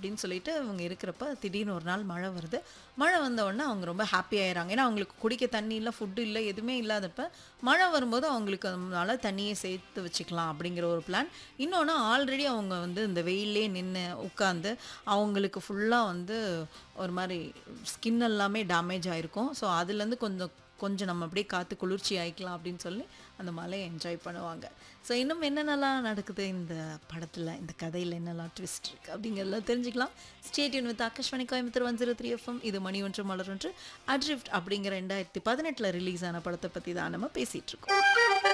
அப்படின்னு சொல்லிட்டு இவங்க இருக்கிறப்ப திடீர்னு ஒரு நாள் மழை வருது மழை வந்த உடனே அவங்க ரொம்ப ஹாப்பி ஆயிடுறாங்க ஏன்னா அவங்களுக்கு குடிக்க தண்ணி இல்லை ஃபுட்டு இல்லை எதுவுமே இல்லாதப்ப மழை வரும்போது அவங்களுக்கு அதனால தண்ணியை சேர்த்து வச்சுக்கலாம் அப்படிங்கிற ஒரு பிளான் இன்னொன்று ஆல்ரெடி அவங்க வந்து இந்த வெயிலே நின்று உட்காந்து அவங்களுக்கு ஃபுல்லாக வந்து ஒரு மாதிரி ஸ்கின் எல்லாமே டேமேஜ் ஆயிருக்கும் ஸோ அதுலேருந்து கொஞ்சம் கொஞ்சம் நம்ம அப்படியே காற்று குளிர்ச்சி ஆயிக்கலாம் அப்படின்னு சொல்லி அந்த மலையை என்ஜாய் பண்ணுவாங்க ஸோ இன்னும் என்னென்னலாம் நடக்குது இந்த படத்தில் இந்த கதையில் என்னெல்லாம் ட்விஸ்ட் இருக்குது அப்படிங்கிறதெல்லாம் தெரிஞ்சுக்கலாம் stay tuned with Akashvani Coimbatore one zero three FM இது மணி ஒன்று மலர் ஒன்று அட்ரிஃப்ட் அப்படிங்கிற ரெண்டாயிரத்தி பதினெட்டில் ரிலீஸ் ஆன படத்தை பற்றி தான் நம்ம பேசிகிட்டு இருக்கோம்